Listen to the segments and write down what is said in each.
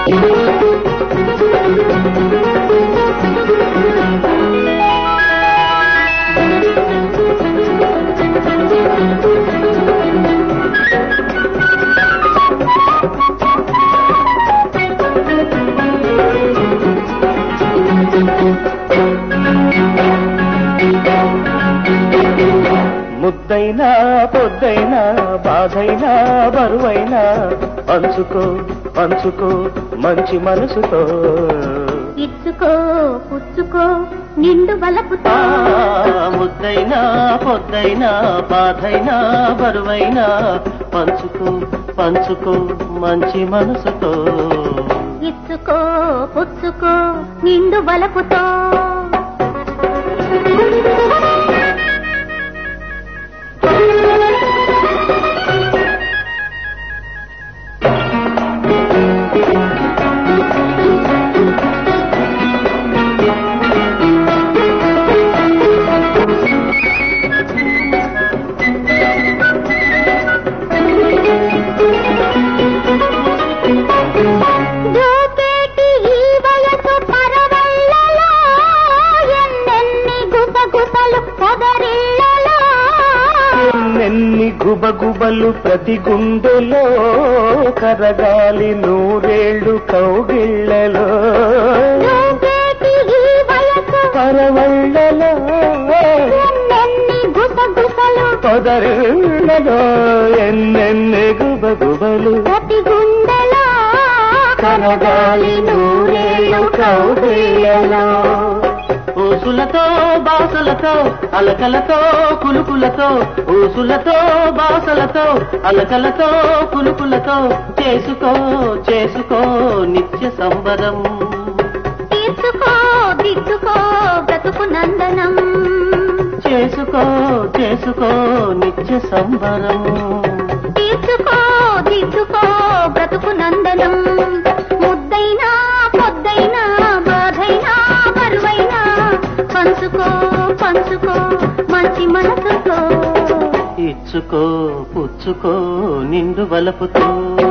ముద్దైనా పొద్దైనా బాధైనా బరువైనా పంచుకో పంచుకో మంచి మనసుతో ఇచ్చుకో పుచ్చుకో నిండు బలపుతో ఆ, ముద్దైనా పొద్దైనా బాధైనా బరువైనా పంచుకో పంచుకో మంచి మనసుతో ఇచ్చుకో పుచ్చుకో నిండు బలపుతో దూకేటి ఈ వయసు పరవళ్ళలో ఎన్నెన్ని గుసగుసలు పొదరిళ్ళలో ఎన్నెన్ని గుబగుబలు ప్రతి గుండెలో కరగాలి నూరేళ్లు కౌగిళ్లలో దూకేటి ఈ వయసు పరవళ్ళలో ఎన్నెన్ని గుసగుసలు పొదరిళ్లలో ఎన్నెన్ని గుబగుబలు ప్రతి గుండెలో కరగాలి నూరేళ్లు కౌగిళ్లలో ఊసులతో బాసలతో అలకలతో కులుకులతో ఊసులతో బాసలతో అలకలతో కులుకులతో చేసుకో చేసుకో నిత్య సంబరం తీర్చుకో దిద్దుకో బ్రతుకు నందనం చేసుకో చేసుకో నిత్య సంబరం తీర్చుకో దిద్దుకో బ్రతుకు నందనం ముద్దైనా పొద్దైనా బాధైనా బరువైనా పంచుకో పంచుకో మంచి మనసుతో ఇచ్చుకో పుచ్చుకో నిండు వలపుతో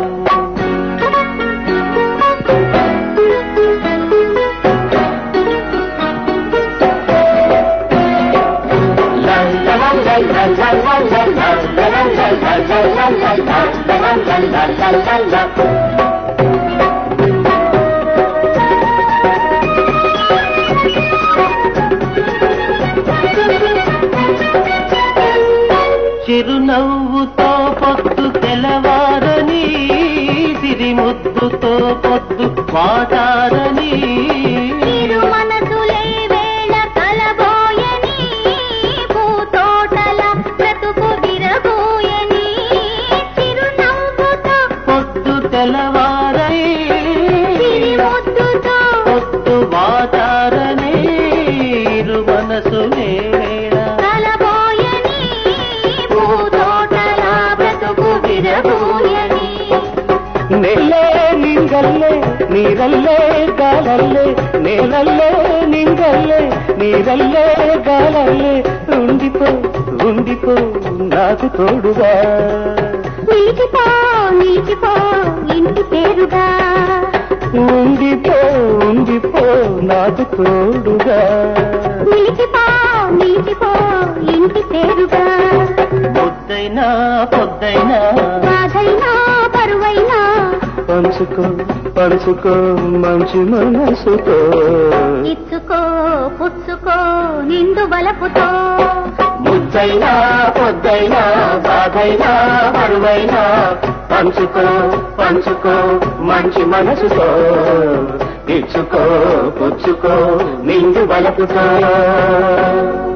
చిరునవ్వుతో పొద్దు తెలవారని సిరిముద్దుతో పొద్దు వాటారని మీరు మనసులే వేళ కలబోయని పూతోటల బ్రతుకు విరబోయని చిరునవ్వుతో పొద్దు తెలవారై సిరిముద్దుతో పొద్దు వాటారని ఇరు మనసు వేళ కలబోయని పూతోటల బ్రతుకు విరబోయని ನೆಲೆ ನಿಂಗಲ್ಲೇ ನೀರಲ್ಲೇ ಗಾಲಲ್ಲೇ నేలల్లే నింగల్లే నీరల్లే గాలల్లే ఉండిపో ఉండిపో నాకు తోడుగా నిలిచిపో నిలిచిపో ఇంటి పేరుగా ఉండిపో ఉండిపో నాకు తోడుగా నిలిచిపో నిలిచిపో ఇంటి పేరుగా పొద్దైనా పొద్దైనా బాధైనా పరువైనా పంచుకో పంచుకో మంచి మనసుతో ఇచ్చుకో పుచ్చుకో నిండు బలపుతో ముద్దైనా పొద్దైనా బాధైనా బరువైనా పంచుకో పంచుకో మంచి మనసుతో ఇచ్చుకో పుచ్చుకో నిండు బలపుతో